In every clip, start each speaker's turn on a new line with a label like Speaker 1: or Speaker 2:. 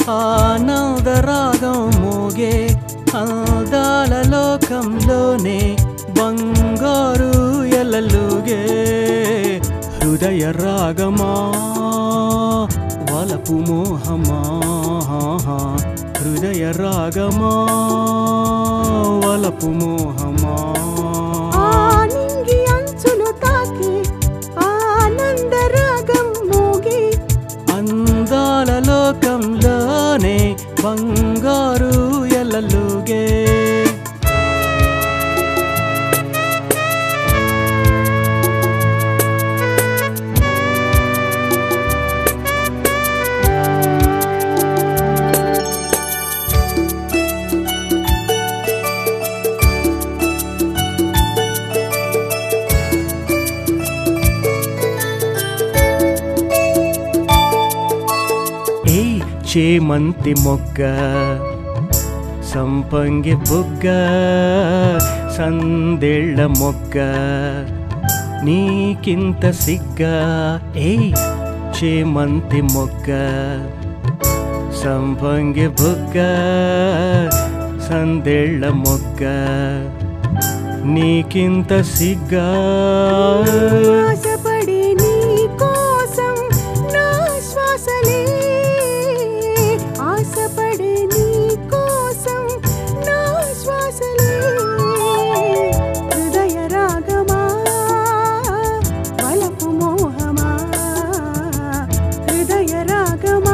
Speaker 1: ఆనందరాగం మోగే అందాల లోకంలోనే బంగారు ఎలలుగే హృదయ రాగమా వలపు మోహమా హృదయ రాగమా వలపు మోహమా
Speaker 2: ఆనింగి అంచులు తాకి ఆనందరాగం మోగి
Speaker 1: అందాల లోకంలోనే బంగారు ఎలలుగే ఏ చేమంతి మొగ్గ సంపంగి బుగ్గ సందెళ్ళ మొగ్గ నీకింత సిగ్గ ఏ చేమంతి మొగ్గ సంపంగి బుగ్గ సందెళ్ళ మొగ్గ నీకింత సిగ్గా
Speaker 2: ఆశపడి నీ కోసం నా శ్వాసలే ఆశపడి నీ కోసం నా శ్వాసలే హృదయ రాగమా వలపు మోహమా హృదయ రాగమా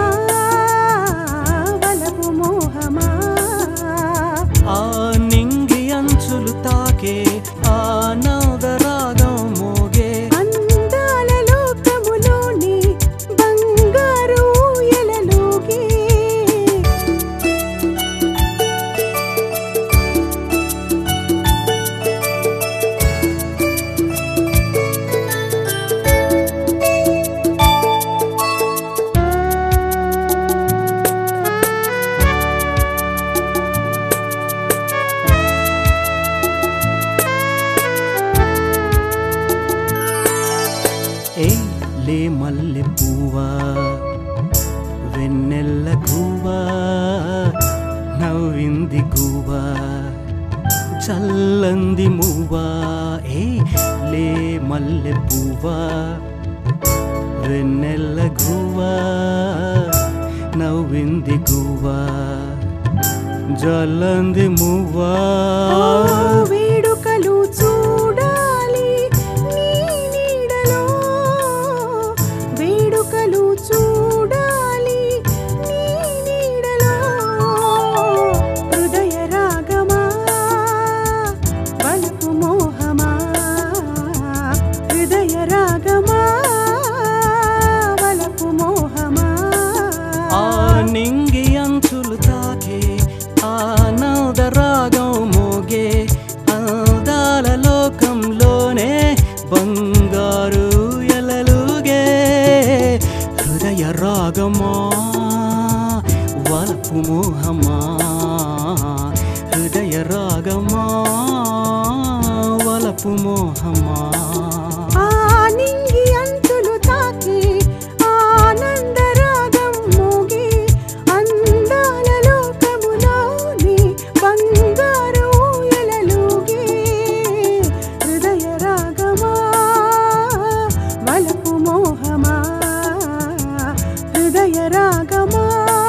Speaker 2: వలపు మోహమా
Speaker 1: ఆ నింగి అంచులు తాకే ఆనందరాగం మోగే
Speaker 2: అందాల లోకములోని బంగారు ఎలలోకి
Speaker 1: ఏ లే మల్లె పువ్వా వెన్నెల్ల గువ్వా నవ్వింది గువ్వా చల్లంది మువ్వా ఏ లే మల్లె పువ్వా వెన్నెల్ల గువ్వా నవ్వింది గువ్వా జల్లంది మువ్వా
Speaker 2: వేడుకలు చూడాలి నీ నీడలో వేడుకలు చూడాలి నీ నీడలో హృదయ రాగమా వలపు మోహమా హృదయ రాగమా వలపు మోహమా
Speaker 1: ఆ నింగి అంచులు తాకే ఆనంద రాగం మోగే అందాల లోకంలోనే బంగారు ఎలలుగే హృదయ రాగమా వలపు మోహమా హృదయ రాగమా వలపు మోహమా
Speaker 2: ఆ నింగి అంచులు తాకి ఆనందరాగం మోగి అందాల లోకములోని బంగారు ఎలలోగి హృదయ రాగమా వలపు మోహమా హృదయ రాగమా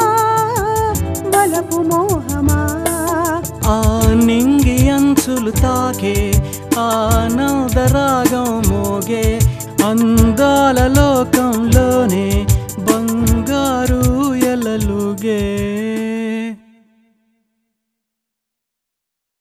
Speaker 2: వలపు మోహమా
Speaker 1: ఆ నింగి అంచులు తాకే ఆనంద రాగం మోగే అందాల లోకంలోనే బంగారు ఎలలుగే